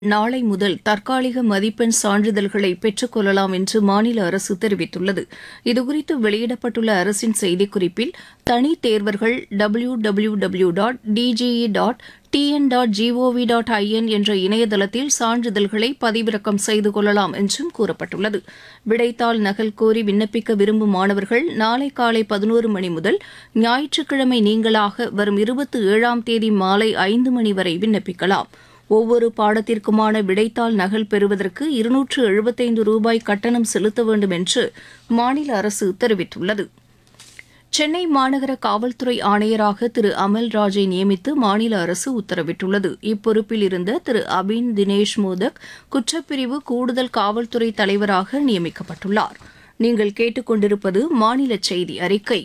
நாளை முதல் தற்காலிக மதிப்பெண் சான்றிதழ்களை பெற்றுக் கொள்ளலாம் என்று மாநில அரசு தெரிவித்துள்ளது இதுகுறித்து வெளியிடப்பட்டுள்ள அரசின் செய்திக்குறிப்பில் தனி தேர்வர்கள் W W W dot DGE dot TN dot GOV dot IN என்ற இணையதளத்தில் சான்றிதழ்களை பதிவிறக்கம் செய்து கொள்ளலாம் என்றும் கூறப்பட்டுள்ளது விடைத்தாள் நகல் கோரி விண்ணப்பிக்க விரும்பும் மாணவர்கள் நாளை காலை பதினோரு மணி முதல் ஞாயிற்றுக்கிழமை நீங்களாக வரும் இருபத்தி ஏழாம் தேதி மாலை ஐந்து மணி வரை விண்ணப்பிக்கலாம் ஒவ்வொரு பாடத்திற்குமான விடைத்தாள் நகல் பெறுவதற்கு இருநூற்று எழுபத்தைந்து ரூபாய் கட்டணம் செலுத்த வேண்டும் என்று மாநில அரசு தெரிவித்துள்ளது சென்னை மாநகர காவல்துறை ஆணையராக திரு அமல் ராஜை நியமித்து மாநில அரசு உத்தரவிட்டுள்ளது இப்பொறுப்பில் இருந்த திரு அபின் தினேஷ் மோதக் குற்றப்பிரிவு கூடுதல் காவல்துறை தலைவராக நியமிக்கப்பட்டுள்ளார் நீங்கள் கேட்டுக்கொண்டிருப்பது மாநில செய்தி அறிக்கை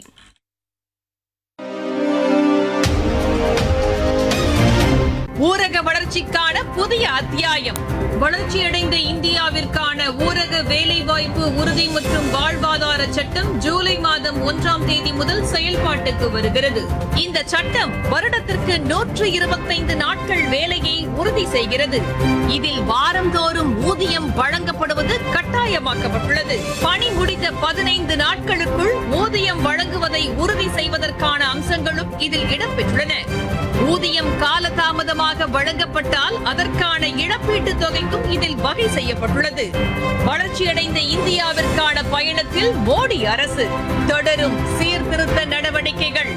ஊரக வளர்ச்சிக்கான புதிய அத்தியாயம் வளர்ச்சியடைந்த இந்தியாவிற்கான ஊரக வேலைவாய்ப்பு உறுதி மற்றும் வாழ்வாதார சட்டம் ஜூலை மாதம் ஒன்றாம் தேதி முதல் செயல்பாட்டுக்கு வருகிறது இந்த சட்டம் வருடத்திற்கு நூற்று இருபத்தைந்து நாட்கள் வேலையை உறுதி செய்கிறது இதில் வாரந்தோறும் ஊதியம் வழங்கப்படுவது கட்டாயமாக்கப்பட்டுள்ளது பணி முடிந்த பதினைந்து நாட்களுக்குள் ஊதியம் வழங்குவதை உறுதி செய்வதற்கான அம்சங்களும் இதில் இடம்பெற்றுள்ளன ஊதியம் காலதாமதமாக வழங்கப்பட்டால் அதற்கான இழப்பீட்டுத் தொகைக்கும் இதில் வகை செய்யப்பட்டுள்ளது வளர்ச்சியடைந்த இந்தியாவிற்கான பயணத்தில் மோடி அரசு தொடரும் சீர்திருத்த நடவடிக்கைகள்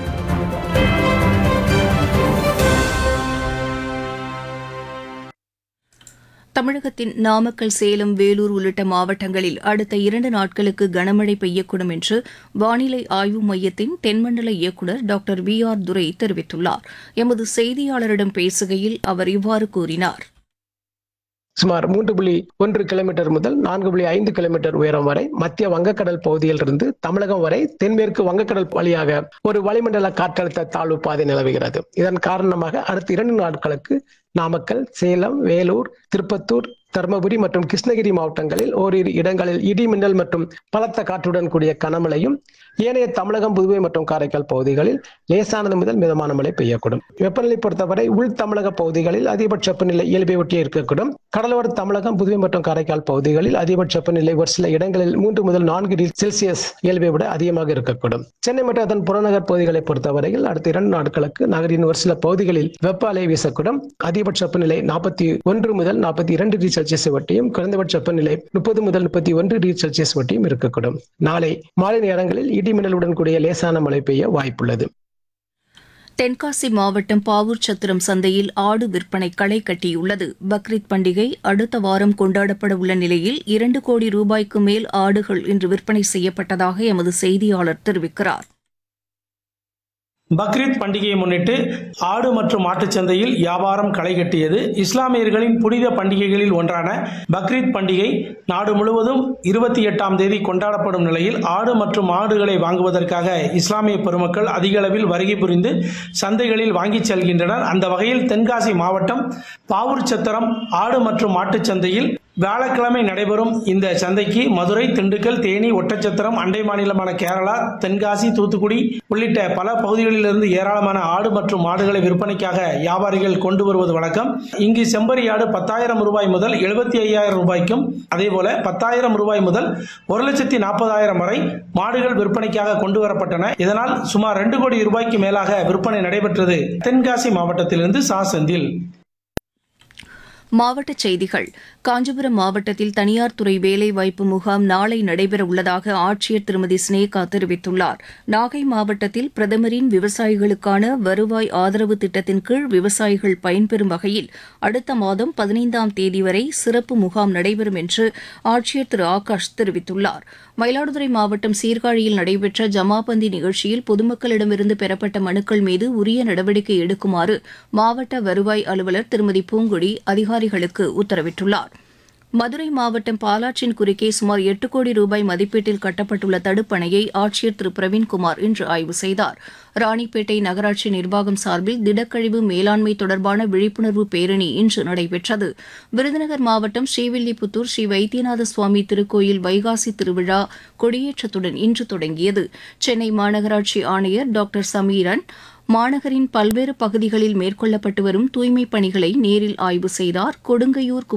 தமிழகத்தின் நாமக்கல் சேலம் வேலூர் உள்ளிட்ட மாவட்டங்களில் அடுத்த இரண்டு நாட்களுக்கு கனமழை பெய்யக்கூடும் என்று வானிலை ஆய்வு மையத்தின் தென்மண்டல இயக்குநர் டாக்டர் வி ஆர் துரை தெரிவித்துள்ளார் எமது செய்தியாளரிடம் பேசுகையில் அவர் இவ்வாறு கூறினார் சுமார் மூன்று புள்ளி ஒன்று கிலோமீட்டர் முதல் நான்கு புள்ளி ஐந்து கிலோமீட்டர் உயரம் வரை மத்திய வங்கக்கடல் பகுதியில் இருந்து தமிழகம் வரை தென்மேற்கு வங்கக்கடல் வழியாக ஒரு வளிமண்டல காற்றழுத்த தாழ்வு பாதை நிலவுகிறது இதன் காரணமாக அடுத்த இரண்டு நாட்களுக்கு நாமக்கல் சேலம் வேலூர் திருப்பத்தூர் தருமபுரி மற்றும் கிருஷ்ணகிரி மாவட்டங்களில் ஓரிரு இடங்களில் இடி மின்னல் மற்றும் பலத்த காற்றுடன் கூடிய கனமழையும் ஏனைய தமிழகம் புதுவை மற்றும் காரைக்கால் பகுதிகளில் லேசானது முதல் மிதமான மழை பெய்யக்கூடும் வெப்பநிலை பொறுத்தவரை உள் தமிழக பகுதிகளில் அதிகபட்ச வெப்பநிலை இயல்பை ஒட்டியே இருக்கக்கூடும் கடலோர தமிழகம் புதுவை மற்றும் காரைக்கால் பகுதிகளில் அதிகபட்ச வெப்பநிலை ஒரு சில இடங்களில் மூன்று முதல் நான்கு டிகிரி செல்சியஸ் இயல்பை விட அதிகமாக இருக்கக்கூடும் சென்னை மற்றும் அதன் புறநகர் பகுதிகளை பொறுத்தவரையில் அடுத்த இரண்டு நாட்களுக்கு நகரின் ஒரு சில பகுதிகளில் வெப்ப அலை வீசக்கூடும் அதிகபட்ச வெப்பநிலை நாற்பத்தி ஒன்று முதல் நாற்பத்தி இரண்டு டிகிரி செல்சியஸ் வட்டியும் குறைந்தபட்ச வெப்பநிலை முப்பது முதல் முப்பத்தி ஒன்று டிகிரி செல்சியஸ் வட்டியும் இருக்கக்கூடும் நாளை மாலை நேரங்களில் இடி மின்னலுடன் கூடிய லேசான மழை பெய்ய வாய்ப்புள்ளது தென்காசி மாவட்டம் பாவூர் சத்திரம் சந்தையில் ஆடு விற்பனை களை கட்டியுள்ளது பக்ரீத் பண்டிகை அடுத்த வாரம் கொண்டாடப்பட உள்ள நிலையில் இரண்டு கோடி ரூபாய்க்கு மேல் ஆடுகள் இன்று விற்பனை செய்யப்பட்டதாக எமது செய்தியாளர் தெரிவிக்கிறார் பக்ரீத் பண்டிகையை முன்னிட்டு ஆடு மற்றும் மாட்டுச் சந்தையில் வியாபாரம் களை கட்டியது இஸ்லாமியர்களின் புனித பண்டிகைகளில் ஒன்றான பக்ரீத் பண்டிகை நாடு முழுவதும் இருபத்தி எட்டாம் தேதி கொண்டாடப்படும் நிலையில் ஆடு மற்றும் மாடுகளை வாங்குவதற்காக இஸ்லாமிய பெருமக்கள் அதிக அளவில் வருகை புரிந்து சந்தைகளில் வாங்கிச் செல்கின்றனர் அந்த வகையில் தென்காசி மாவட்டம் பாவூர் சத்திரம் ஆடு மற்றும் மாட்டுச் சந்தையில் வியாழக்கிழமை நடைபெறும் இந்த சந்தைக்கு மதுரை திண்டுக்கல் தேனி ஒட்டச்சத்திரம் அண்டை மாநிலமான கேரளா தென்காசி தூத்துக்குடி உள்ளிட்ட பல பகுதிகளிலிருந்து ஏராளமான ஆடு மற்றும் மாடுகளை விற்பனைக்காக வியாபாரிகள் கொண்டு வருவது வழக்கம் இங்கு செம்பரி ஆடு பத்தாயிரம் ரூபாய் முதல் எழுபத்தி ஐயாயிரம் ரூபாய்க்கும் அதேபோல பத்தாயிரம் ரூபாய் முதல் ஒரு லட்சத்தி நாற்பதாயிரம் வரை மாடுகள் விற்பனைக்காக கொண்டு வரப்பட்டன இதனால் சுமார் ரெண்டு கோடி ரூபாய்க்கு மேலாக விற்பனை நடைபெற்றது தென்காசி மாவட்டத்திலிருந்து சா செந்தில் மாவட்டச் செய்திகள் காஞ்சிபுரம் மாவட்டத்தில் தனியார் துறை வேலைவாய்ப்பு முகாம் நாளை நடைபெற உள்ளதாக ஆட்சியர் திருமதி ஸ்னேகா தெரிவித்துள்ளார் நாகை மாவட்டத்தில் பிரதமரின் விவசாயிகளுக்கான வருவாய் ஆதரவு திட்டத்தின் கீழ் விவசாயிகள் பயன்பெறும் வகையில் அடுத்த மாதம் பதினைந்தாம் தேதி வரை சிறப்பு முகாம் நடைபெறும் என்று ஆட்சியர் திரு ஆகாஷ் தெரிவித்துள்ளார் மயிலாடுதுறை மாவட்டம் சீர்காழியில் நடைபெற்ற ஜமாபந்தி நிகழ்ச்சியில் பொதுமக்களிடமிருந்து பெறப்பட்ட மனுக்கள் மீது உரிய நடவடிக்கை எடுக்குமாறு மாவட்ட வருவாய் அலுவலர் திருமதி பூங்கொடி அதிகாரிகளுக்கு உத்தரவிட்டுள்ளார் மதுரை மாவட்டம் பாலாற்றின் குறுக்கே சுமார் எட்டு கோடி ரூபாய் மதிப்பீட்டில் கட்டப்பட்டுள்ள தடுப்பணையை ஆட்சியர் திரு பிரவீன்குமார் இன்று ஆய்வு செய்தார் ராணிப்பேட்டை நகராட்சி நிர்வாகம் சார்பில் திடக்கழிவு மேலாண்மை தொடர்பான விழிப்புணர்வு பேரணி இன்று நடைபெற்றது விருதுநகர் மாவட்டம் ஸ்ரீவில்லிபுத்தூர் ஸ்ரீ வைத்தியநாத சுவாமி திருக்கோயில் வைகாசி திருவிழா கொடியேற்றத்துடன் இன்று தொடங்கியது சென்னை மாநகராட்சி ஆணையர் டாக்டர் சமீரன் மாநகரின் பல்வேறு பகுதிகளில் மேற்கொள்ளப்பட்டு வரும் தூய்மைப் பணிகளை நேரில் ஆய்வு செய்தார் கொடுங்கையூர்